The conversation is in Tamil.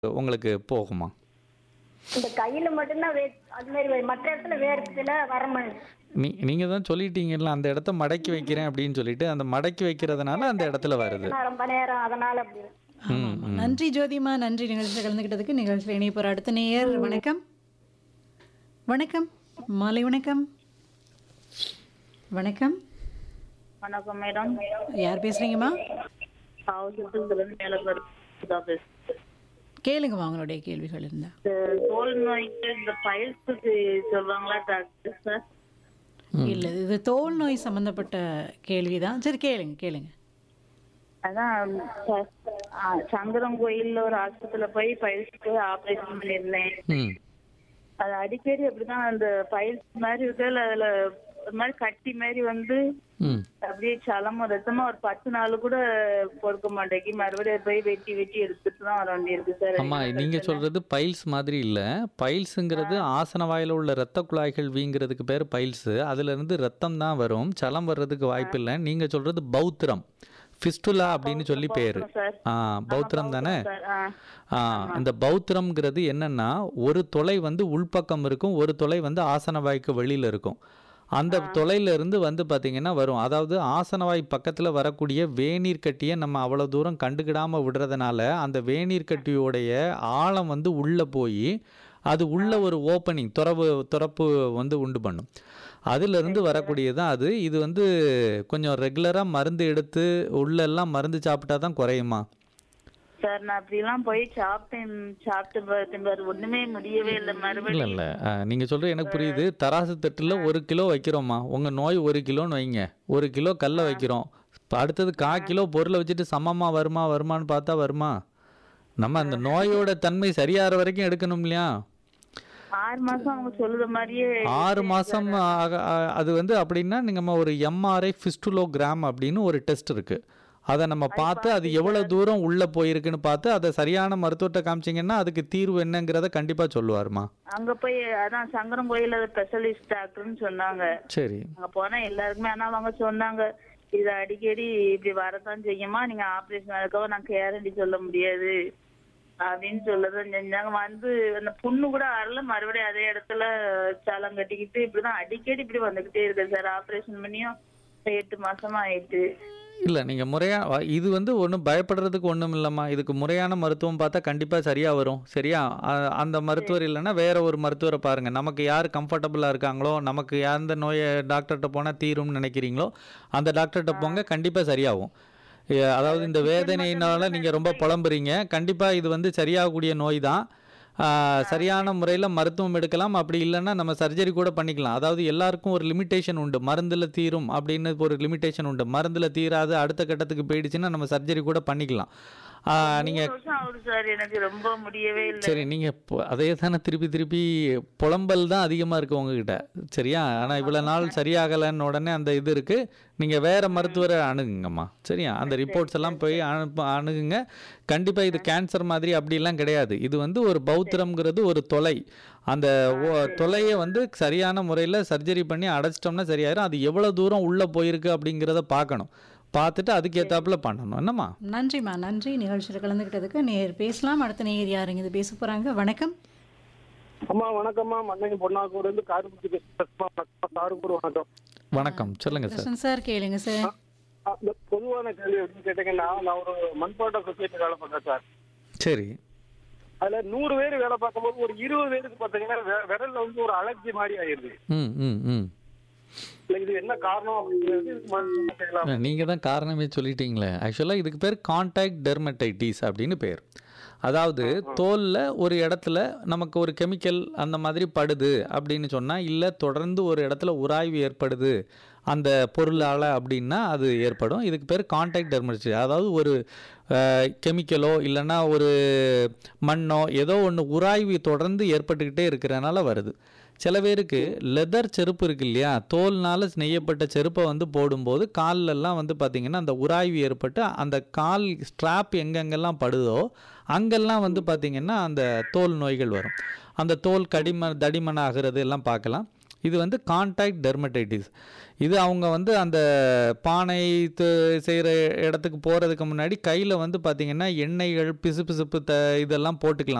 உங்களுக்கு போகுமா? இந்த கையில மட்டும்தான் வே அது மாதிரி வே- மற்ற இடத்துல வேர்க்குதுல வரமாட்டேங்குது நீ நீங்க தான் சொல்லிட்டீங்கல்ல அந்த இடத்த மடக்கி வைக்கிறேன் அப்படின்னு சொல்லிட்டு அந்த மடக்கி வைக்கிறதுனால அந்த இடத்துல வருது. நான் ரொம்ப நேரம் அதனால அப்படி ம், ஆமாம் ம். நன்றி ஜோதிமா நன்றி நிகழ்ச்சியில் கலந்துக்கிட்டதுக்கு நிகழ்ச்சியில் இணைய போகிற அடுத்த நேயர் வணக்கம் வணக்கம் மாலை வணக்கம் வணக்கம் வணக்கம் மேடம் யார் பேசுறீங்கம்மா ஹவுஸ்லேருந்து மேலே ஆஃபீஸ் கேளுங்கம்மா உங்களுடைய கேள்விகள் இருந்தா இந்த தோல் நோய்க்கு இந்த பயிற்சிக்கு சொல்லுவாங்களா டாக்டர் சார் இல்லை இது தோல் நோய் சம்பந்தப்பட்ட கேள்விதான் சரி கேளுங்க கேளுங்க அதான் ச- ஆ, சங்கரன் கோயில்ல ஒரு ஆஸ்பத்திரியில போய் பயிற்சிக்கு ஆபரேஷன் பண்ணியிருந்தேன் ம். அது அடிக்கடி அப்படிதான் அந்த பயிற்சி மாதிரி இருக்கல அதுல ஒரு மாதிரி கட்டி மாதிரி வந்து ம். அப்படியே சலமும் ரத்தமா ஒரு பத்து நாள் கூட பொறுக்க மாட்டேங்கி மறுபடியும் போய் வெட்டி வெட்டி எடுத்துட்டு தான் வர வேண்டியிருக்கு சார் ஆமா நீங்க சொல்றது பைல்ஸ் மாதிரி இல்ல பைல்ஸுங்கிறது ஆசன வாயில உள்ள இரத்த குழாய்கள் வீங்கிறதுக்கு பேர் பைல்ஸ் அதுல இருந்து ரத்தம் தான் வரும் சலம் வர்றதுக்கு வாய்ப்பு இல்லை நீங்க சொல்றது பௌத்திரம் ஃபிஸ்டுலா அப்படின்னு சொல்லி பேரு சார் ஆ பௌத்திரம் தானே சார் ஆ ஆ இந்த பௌத்திரம்ங்கிறது என்னன்னா ஒரு தொலை வந்து உள்பக்கம் இருக்கும் ஒரு தொலை வந்து ஆசனவாய்க்கு வெளியில இருக்கும் அந்த தொலைல இருந்து வந்து பாத்தீங்கன்னா வரும் அதாவது ஆசனவாய் பக்கத்துல வரக்கூடிய வேநீர் கட்டியை நம்ம அவ்வளவு தூரம் கண்டுக்கிடாம விடுறதுனால அந்த வேநீர் கட்டியோடைய ஆழம் வந்து உள்ள போய் அது உள்ள ஒரு ஓப்பனிங் துறவு துறப்பு வந்து உண்டு பண்ணும் அதிலிருந்து வரக்கூடியது தான் அது இது வந்து கொஞ்சம் ரெகுலராக மருந்து எடுத்து உள்ளெல்லாம் மருந்து சாப்பிட்டா தான் குறையுமா சார் நான் அப்படிலாம் போய் சாப்பிட்டேன் சாப்பிட்டு பார்த்தேன் பாரு ஒண்ணுமே முடியவே இல்லை இல்லை மறுபடியும் இல்லை நீங்கள் சொல்கிறது எனக்கு புரியுது தராசு தட்டில் ஒரு கிலோ வைக்கிறோம்மா உங்கள் நோய் ஒரு கிலோன்னு வைங்க ஒரு கிலோ கல்லை வைக்கிறோம் இப்போ அடுத்தது கா கிலோ பொருளை வச்சுட்டு சமமாக வருமா வருமான்னு பார்த்தா வருமா நம்ம அந்த நோயோட தன்மை சரியாகிற வரைக்கும் எடுக்கணும் இல்லையா ஆறு மாசம் அவங்க சொல்லுற மாதிரியே ஆறு மாதம் அது வந்து அப்படின்னா நீங்கள் ஒரு எம்ஆர்ஐ ஃபிஸ்டுலோகிராம் அப்படின்னு ஒரு டெஸ்ட் இருக்குது அதை நம்ம பார்த்து அது எவ்வளோ தூரம் உள்ளே போயிருக்குன்னு பார்த்து அதை சரியான மருத்துவத்தை காமிச்சிங்கன்னா அதுக்கு தீர்வு என்னங்கிறத கண்டிப்பாக சொல்லுவாருமா அங்க போய் அதான் சங்கரம் கோயில ஸ்பெஷலிஸ்ட் டாக்டர்னு சொன்னாங்க சரி அங்க போனா எல்லாருக்குமே ஆனா அவங்க சொன்னாங்க இது அடிக்கடி இப்படி வரதான் செய்யுமா நீங்க ஆபரேஷன் அதுக்காக நான் கேரண்டி சொல்ல முடியாது அப்படின்னு சொல்லதான் செஞ்சாங்க வந்து அந்த புண்ணு கூட வரல மறுபடியும் அதே இடத்துல சலம் கட்டிக்கிட்டு இப்படிதான் அடிக்கடி இப்படி வந்துகிட்டே இருக்கு சார் ஆபரேஷன் பண்ணியும் எட்டு மாசமா ஆயிட்டு இல்லை நீங்கள் முறையாக இது வந்து ஒன்றும் பயப்படுறதுக்கு ஒன்றும் இல்லைம்மா இதுக்கு முறையான மருத்துவம் பார்த்தா கண்டிப்பாக சரியாக வரும் சரியா அ- அந்த மருத்துவர் இல்லைன்னா வேற ஒரு மருத்துவரை பாருங்கள் நமக்கு யார் கம்ஃபர்டபுளாக இருக்காங்களோ நமக்கு எந்த நோயை டாக்டர்கிட்ட போனால் தீரும்னு நினைக்கிறீங்களோ அந்த டாக்டர்கிட்ட போங்க கண்டிப்பாக சரியாகும் ஏ, அதாவது இந்த வேதனையினால நீங்கள் ரொம்ப புலம்புறீங்க கண்டிப்பாக இது வந்து சரியாகக்கூடிய நோய் தான் ஆ, சரியான முறையில் மருத்துவம் எடுக்கலாம் அப்படி இல்லைன்னா நம்ம சர்ஜரி கூட பண்ணிக்கலாம் அதாவது எல்லாருக்கும் ஒரு லிமிட்டேஷன் உண்டு மருந்தில் தீரும் அப்படின்னு ஒரு லிமிட்டேஷன் உண்டு மருந்தில் தீராது அடுத்த கட்டத்துக்கு போயிடுச்சுன்னா நம்ம சர்ஜரி கூட பண்ணிக்கலாம் ஆ, நீங்க மூணு வருஷம் ஆகுது சார் எனக்கு ரொம்ப முடியவே இல்லை சரி நீங்க பொ- அதே தானே திருப்பி திருப்பி புலம்பல் தான் அதிகமா இருக்கு உங்ககிட்ட சரியா ஆனா இவ்வளவு நாள் சரியாகலைன்னு உடனே அந்த இது இருக்கு நீங்க வேற மருத்துவரை அணுகுங்கம்மா சரியா அந்த ரிப்போர்ட்ஸ் எல்லாம் போய் அனுப்ப அணுகுங்க கண்டிப்பா இது கேன்சர் மாதிரி அப்படிலாம் கிடையாது இது வந்து ஒரு பௌத்திரம்ங்கிறது ஒரு தொலை அந்த ஓ- தொலையை வந்து சரியான முறையில் சர்ஜரி பண்ணி அடைச்சிட்டோம்னா சரியாயிரும் அது எவ்வளவு தூரம் உள்ள போயிருக்கு அப்படிங்கிறத பார்க்கணும் பார்த்துட்டு அதுக்கு ஏத்தாப்புல பண்ணணும் என்னம்மா நன்றிம்மா நன்றி நிகழ்ச்சியில் கலந்துக்கிட்டதுக்கு நேயர் பேசலாம் அடுத்த நேயர் யாருங்க இது பேச போறாங்க வணக்கம் அம்மா வணக்கம்மா மண்ணங்கி பொன்னாக்கூர் இருந்து காரைக்குடி பேசுறேன் காரைக்குடி வணக்கம் வணக்கம் சொல்லுங்க சார் கிருஷ்ணன் சார் கேளுங்க சார் ஆ, இந்த பொதுவான கேள்வி எப்படின்னு கேட்டீங்கன்னா நான் ஒரு மண்பாட்ட சொசைட்டி வேலை பார்க்கறேன் சார் சரி அதுல நூறு பேர் வேலை பார்க்கும்போது ஒரு இருபது பேருக்கு பார்த்தீங்கன்னா வெ- விரல்ல வந்து ஒரு அலர்ஜி மாதிரி ஆயிருது ம் ம் ம் இல்ல இது என்ன காரணம் அப்படிங்கிறது மருத்துவம் செய்யலாம் நீங்கள் தான் காரணமே சொல்லிட்டீங்களே ஆக்சுவலாக இதுக்கு பேர் கான்டாக்ட் டெர்மடைட்டிஸ் அப்படின்னு பேர் அதாவது தோலில் ஒரு இடத்துல நமக்கு ஒரு கெமிக்கல் அந்த மாதிரி படுது அப்படின்னு சொன்னால் இல்லை தொடர்ந்து ஒரு இடத்துல உராய்வு ஏற்படுது அந்த பொருளால் அப்படின்னா அது ஏற்படும் இதுக்கு பேர் கான்டாக்ட் டெர்மடைட்டிஸ் அதாவது ஒரு கெமிக்கலோ இல்லைன்னா ஒரு மண்ணோ ஏதோ ஒன்று உராய்வு தொடர்ந்து ஏற்பட்டுக்கிட்டே இருக்கிறனால வருது சில பேருக்கு லெதர் செருப்பு இருக்கு இல்லையா தோல்னால நெய்யப்பட்ட செருப்பை வந்து போடும்போது கால்ல எல்லாம் வந்து பார்த்திங்கன்னா அந்த உராய்வு ஏற்பட்டு அந்த கால் ஸ்ட்ராப் எங்கெங்கெல்லாம் படுதோ அங்கெல்லாம் வந்து பார்த்திங்கன்னா அந்த தோல் நோய்கள் வரும் அந்த தோல் கடிம தடிமன் ஆகிறது எல்லாம் பார்க்கலாம் இது வந்து கான்டாக்ட் டெர்மடைட்டிஸ் இது அவங்க வந்து அந்த பானை செய்கிற இடத்துக்கு போகிறதுக்கு முன்னாடி கையில் வந்து பார்த்திங்கன்னா எண்ணெய்கள் பிசுபிசுப்பு த இதெல்லாம் போட்டுக்கலாம்